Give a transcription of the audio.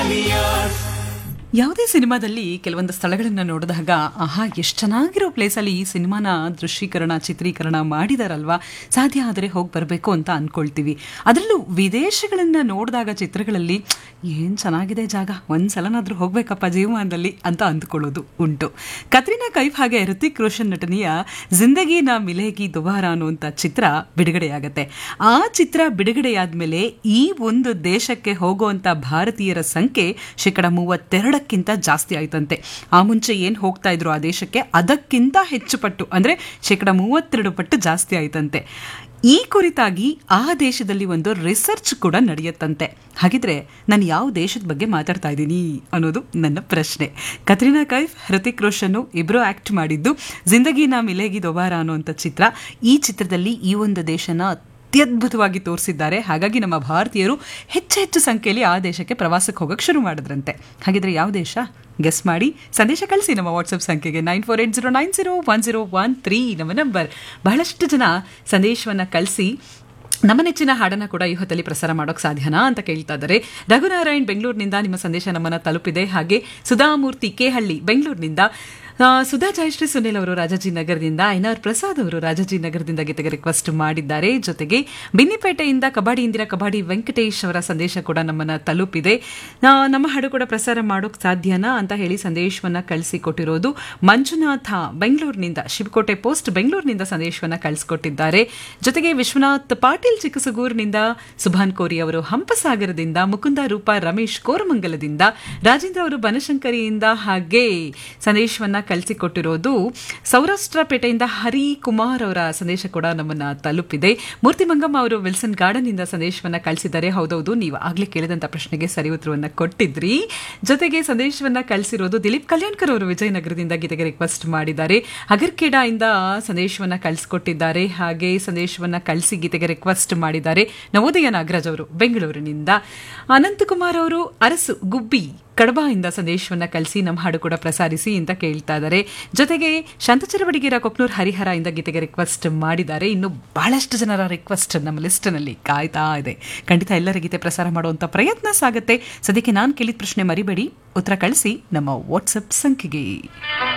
ಯಾವುದೇ ಸಿನಿಮಾದಲ್ಲಿ ಕೆಲವೊಂದು ಸ್ಥಳಗಳನ್ನು ನೋಡಿದಾಗ ಆಹಾ ಎಷ್ಟು ಚೆನ್ನಾಗಿರೋ ಪ್ಲೇಸಲ್ಲಿ ಈ ಸಿನಿಮಾನ ದೃಶ್ಯೀಕರಣ ಚಿತ್ರೀಕರಣ ಮಾಡಿದಾರಲ್ವಾ ಸಾಧ್ಯ ಆದರೆ ಹೋಗಿ ಬರಬೇಕು ಅಂತ ಅಂದ್ಕೊಳ್ತೀವಿ ಅದರಲ್ಲೂ ವಿದೇಶಗಳನ್ನು ನೋಡಿದಾಗ ಚಿತ್ರಗಳಲ್ಲಿ ಏನು ಚೆನ್ನಾಗಿದೆ ಜಾಗ ಒಂದು ಸಲನಾದರೂ ಹೋಗ್ಬೇಕಪ್ಪ ಜೀವಮಾನದಲ್ಲಿ ಅಂತ ಅಂದ್ಕೊಳ್ಳೋದು ಉಂಟು ಕತ್ರಿನಾ ಕೈಫ್ ಹಾಗೆ ಋತಿಕ್ ರೋಷನ್ ನಟನೆಯ ಜಿಂದಗಿ ನಾ ಮಿಲೇಗಿ ದುಬಾರ ಅನ್ನುವಂಥ ಚಿತ್ರ ಬಿಡುಗಡೆಯಾಗತ್ತೆ ಆ ಚಿತ್ರ ಬಿಡುಗಡೆಯಾದ್ಮೇಲೆ ಈ ಒಂದು ದೇಶಕ್ಕೆ ಹೋಗುವಂಥ ಭಾರತೀಯರ ಸಂಖ್ಯೆ ಶೇಕಡ ಮೂವತ್ತೆರಡಕ್ಕಿಂತ ಜಾಸ್ತಿ ಆಯ್ತಂತೆ ಆ ಮುಂಚೆ ಏನು ಹೋಗ್ತಾ ಇದ್ರು ಆ ದೇಶಕ್ಕೆ ಅದಕ್ಕಿಂತ ಹೆಚ್ಚು ಪಟ್ಟು ಅಂದರೆ ಶೇಕಡ ಮೂವತ್ತೆರಡು ಪಟ್ಟು ಜಾಸ್ತಿ ಆಯ್ತಂತೆ ಈ ಕುರಿತಾಗಿ ಆ ದೇಶದಲ್ಲಿ ಒಂದು ರಿಸರ್ಚ್ ಕೂಡ ನಡೆಯುತ್ತಂತೆ ಹಾಗಿದ್ರೆ ನಾನು ಯಾವ ದೇಶದ ಬಗ್ಗೆ ಮಾತಾಡ್ತಾ ಇದ್ದೀನಿ ಅನ್ನೋದು ನನ್ನ ಪ್ರಶ್ನೆ ಕತ್ರಿನಾ ಕೈಫ್ ಹೃತಿಕ್ ರೋಷನ್ ಇಬ್ರು ಆಕ್ಟ್ ಮಾಡಿದ್ದು ಜಿಂದಗಿ ನಾ ಮಿಲೇಗಿ ದೊಬಾರ ಅನ್ನುವಂಥ ಚಿತ್ರ ಈ ಚಿತ್ರದಲ್ಲಿ ಈ ಒಂದು ದೇಶನ ಅತ್ಯದ್ಭುತವಾಗಿ ತೋರಿಸಿದ್ದಾರೆ ಹಾಗಾಗಿ ನಮ್ಮ ಭಾರತೀಯರು ಹೆಚ್ಚು ಹೆಚ್ಚು ಸಂಖ್ಯೆಯಲ್ಲಿ ಆ ದೇಶಕ್ಕೆ ಪ್ರವಾಸಕ್ಕೆ ಹೋಗಕ್ಕೆ ಶುರು ಮಾಡಿದ್ರಂತೆ ಹಾಗಿದ್ರೆ ಯಾವ ದೇಶ ಗೆಸ್ ಮಾಡಿ ಸಂದೇಶ ಕಳಿಸಿ ನಮ್ಮ ವಾಟ್ಸಪ್ ಸಂಖ್ಯೆಗೆ nine four eight zero nine zero one zero one three ನಮ್ಮ ನಂಬರ್ ಬಹಳಷ್ಟು ಜನ ಸಂದೇಶವನ್ನು ಕಳಿಸಿ ನಮ್ಮ ನೆಚ್ಚಿನ ಹಾಡನ್ನ ಕೂಡ ಈ ಹೊತ್ತಲ್ಲಿ ಪ್ರಸಾರ ಮಾಡೋಕೆ ಸಾಧ್ಯನಾ ಅಂತ ಕೇಳ್ತಾ ಇದ್ದಾರೆ ರಘುನಾರಾಯಣ್ ಬೆಂಗಳೂರಿನಿಂದ ನಿಮ್ಮ ಸಂದೇಶ ನಮ್ಮನ್ನ ತಲುಪಿದೆ ಹಾಗೆ ಸುಧಾಮೂರ್ತಿ ಕೇಹಳ್ಳಿ ಬೆಂಗಳೂರಿನಿಂದ ಆ, ಸುಧಾ ಜಯಶ್ರೀ ಸುನಿಲ್ ಅವರು ರಾಜಾಜಿನಗರದಿಂದ ಎನ್ ಆರ್ ಪ್ರಸಾದ್ ಅವರು ರಾಜಾಜಿನಗರದಿಂದ ಗೀತೆಗೆ ರಿಕ್ವೆಸ್ಟ್ ಮಾಡಿದ್ದಾರೆ ಜೊತೆಗೆ ಬಿನ್ನಿಪೇಟೆಯಿಂದ ಕಬಡ್ಡಿ ಇಂದಿರಾ ಕಬಡ್ಡಿ ವೆಂಕಟೇಶ್ ಅವರ ಸಂದೇಶ ಕೂಡ ನಮ್ಮನ್ನ ತಲುಪಿದೆ ಆ, ನಮ್ಮ ಹಾಡು ಕೂಡ ಪ್ರಸಾರ ಮಾಡೋಕೆ ಸಾಧ್ಯನಾ ಅಂತ ಹೇಳಿ ಸಂದೇಶವನ್ನ ಕಳಿಸಿಕೊಟ್ಟಿರೋದು ಮಂಜುನಾಥ ಬೆಂಗಳೂರಿನಿಂದ ಶಿವಕೋಟೆ ಪೋಸ್ಟ್ ಬೆಂಗಳೂರಿನಿಂದ ಸಂದೇಶವನ್ನ ಕಳಿಸಿಕೊಟ್ಟಿದ್ದಾರೆ ಜೊತೆಗೆ ವಿಶ್ವನಾಥ್ ಪಾಟೀಲ್ ಚಿಕ್ಕಸಗೂರಿನಿಂದ ಸುಭಾನ್ ಕೋರಿ ಅವರು ಹಂಪಸಾಗರದಿಂದ ಮುಕುಂದ ರೂಪ ರಮೇಶ್ ಕೋರಮಂಗಲದಿಂದ ರಾಜೇಂದ್ರ ಅವರು ಬನಶಂಕರಿಯಿಂದ ಹಾಗೆ ಸಂದೇಶವನ್ನ ಕಳಿಸಿಕೊಟ್ಟಿರೋದು ಸೌರಾಷ್ಟ್ರ ಪೇಟೆಯಿಂದ ಹರಿ ಕುಮಾರ್ ಅವರ ಸಂದೇಶ ಕೂಡ ನಮ್ಮನ್ನ ತಲುಪಿದೆ ಮೂರ್ತಿ ಮಂಗಮ್ಮ ಅವರು ವಿಲ್ಸನ್ ಗಾರ್ಡನ್ ಇಂದ ಸಂದೇಶವನ್ನ ಕಳಿಸಿದ್ದಾರೆ ಹೌದೌದು ನೀವು ಆಗ್ಲೇ ಕೇಳಿದಂತ ಪ್ರಶ್ನೆಗೆ ಸರಿ ಉತ್ತರವನ್ನ ಕೊಟ್ಟಿದ್ರಿ ಜೊತೆಗೆ ಸಂದೇಶವನ್ನ ಕಳಿಸಿರೋದು ದಿಲೀಪ್ ಕಲ್ಯಾಣ್ಕರ್ ಅವರು ವಿಜಯನಗರದಿಂದ ಗೀತೆಗೆ ರಿಕ್ವೆಸ್ಟ್ ಮಾಡಿದ್ದಾರೆ ಅಗರ್ಕೆಡ ಇಂದ ಸಂದೇಶವನ್ನ ಕಳಿಸ್ಕೊಟ್ಟಿದ್ದಾರೆ ಹಾಗೆ ಸಂದೇಶವನ್ನ ಕಳಿಸಿ ಗೀತೆಗೆ ರಿಕ್ವೆಸ್ಟ್ ಮಾಡಿದ್ದಾರೆ ನವೋದಯ ನಾಗರಾಜ್ ಅವರು ಬೆಂಗಳೂರಿನಿಂದ ಅನಂತಕುಮಾರ್ ಅವರು ಅರಸು ಗುಬ್ಬಿ ಕಡಬ ಇಂದ ಸಂದೇಶವನ್ನ ಕಳಿಸಿ ನಮ್ಮ ಹಾಡು ಕೂಡ ಪ್ರಸಾರಿಸಿ ಅಂತ ಕೇಳ್ತಾ ಇದ್ದಾರೆ ಜೊತೆಗೆ ಶಾಂತಚರವಡಿಗೆರ ಕೊಕ್ನೂರ್ ಹರಿಹರ ಇಂದ ಗೀತೆಗೆ ರಿಕ್ವೆಸ್ಟ್ ಮಾಡಿದ್ದಾರೆ ಇನ್ನು ಬಹಳಷ್ಟು ಜನರ ರಿಕ್ವೆಸ್ಟ್ ನಮ್ಮ ಲಿಸ್ಟ್ನಲ್ಲಿ ಕಾಯ್ತಾ ಇದೆ ಖಂಡಿತ ಎಲ್ಲರ ಗೀತೆ ಪ್ರಸಾರ ಮಾಡುವಂತ ಪ್ರಯತ್ನ ಸಾಗುತ್ತೆ ಸದ್ಯಕ್ಕೆ ನಾನು ಕೇಳಿದ ಪ್ರಶ್ನೆ ಮರಿಬೇಡಿ ಉತ್ತರ ಕಳಿಸಿ ನಮ್ಮ ವಾಟ್ಸಪ್ ಸಂಖ್ಯೆಗೆ